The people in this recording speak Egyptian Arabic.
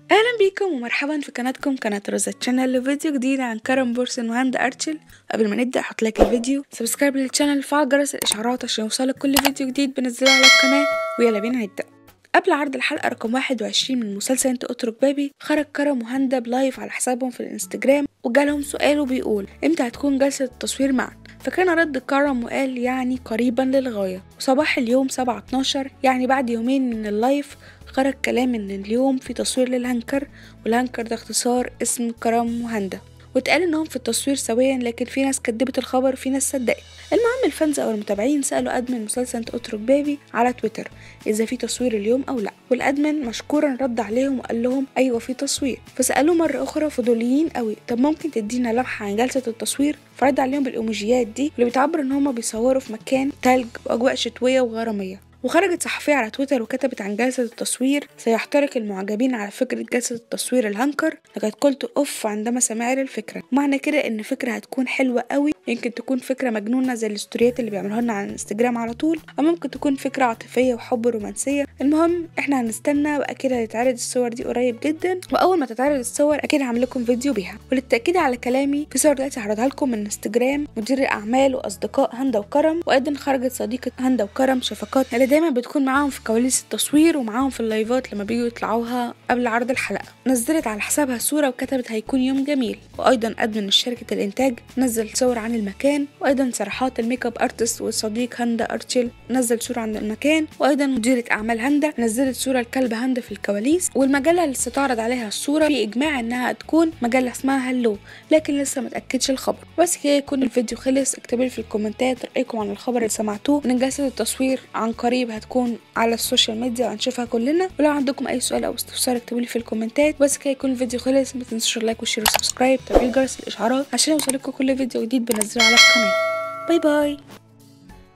اهلا بيكم ومرحبا في قناتكم قناة روزا تشانل لفيديو جديد عن كرم بورسن وهند ارتشل قبل ما نبدا احط لايك الفيديو سبسكرايب للشانل وفعل جرس الاشعارات عشان يوصلك كل فيديو جديد بنزله على القناة ويلا بينا نبدا قبل عرض الحلقة رقم 21 من مسلسل انت اترك بابي خرج كرم وهندة بلايف على حسابهم في الانستجرام وجالهم سؤال وبيقول امتى هتكون جلسة التصوير معا فكان رد كرم وقال يعني قريبا للغاية وصباح اليوم 7 12 يعني بعد يومين من اللايف خرج كلام ان اليوم في تصوير للهنكر والهنكر ده اختصار اسم كرم وهندة واتقال انهم في التصوير سويا لكن في ناس كدبت الخبر وفي ناس صدقت المهم الفانز او المتابعين سالوا ادمن مسلسل انت اترك بابي على تويتر اذا في تصوير اليوم او لا والادمن مشكورا رد عليهم وقال لهم ايوه في تصوير فسالوه مره اخرى فضوليين قوي طب ممكن تدينا لمحه عن جلسه التصوير فرد عليهم بالايموجيات دي اللي بتعبر ان هما بيصوروا في مكان تلج واجواء شتويه وغراميه وخرجت صحفية على تويتر وكتبت عن جلسة التصوير سيحترق المعجبين على فكرة جلسة التصوير الهنكر لقد قلت أوف عندما سمعت الفكرة معنى كده إن فكرة هتكون حلوة قوي يمكن تكون فكرة مجنونة زي الاستوريات اللي بيعملوها لنا على الانستجرام على طول أو ممكن تكون فكرة عاطفية وحب رومانسية المهم احنا هنستنى وأكيد هتتعرض الصور دي قريب جدا وأول ما تتعرض الصور أكيد هعمل لكم فيديو بيها وللتأكيد على كلامي في صور دلوقتي هعرضها لكم من انستجرام مدير الأعمال وأصدقاء هندة وكرم وأيضا خرجت صديقة هندة وكرم شفقات اللي دايما بتكون معاهم في كواليس التصوير ومعاهم في اللايفات لما بيجوا يطلعوها قبل عرض الحلقة نزلت على حسابها صورة وكتبت هيكون يوم جميل وأيضا أدمن شركة الإنتاج نزل صور عن المكان وأيضا صراحات الميك اب ارتست والصديق هندا أرتشل نزل صورة عن المكان وأيضا مديرة أعمال هندا نزلت صورة الكلب هندا في الكواليس والمجلة اللي ستعرض عليها الصورة في إجماع إنها تكون مجلة اسمها هلو لكن لسه متأكدش الخبر بس كده يكون الفيديو خلص اكتبوا لي في الكومنتات رأيكم عن الخبر اللي سمعتوه من جلسة التصوير عن قريب هتكون على السوشيال ميديا وهنشوفها كلنا ولو عندكم اي سؤال او استفسار اكتبوا لي في الكومنتات بس كده يكون الفيديو خلص ما تنسوش اللايك والشير والسبسكرايب وتفعيل جرس الاشعارات عشان يوصلكوا كل فيديو جديد بنزله على القناه باي باي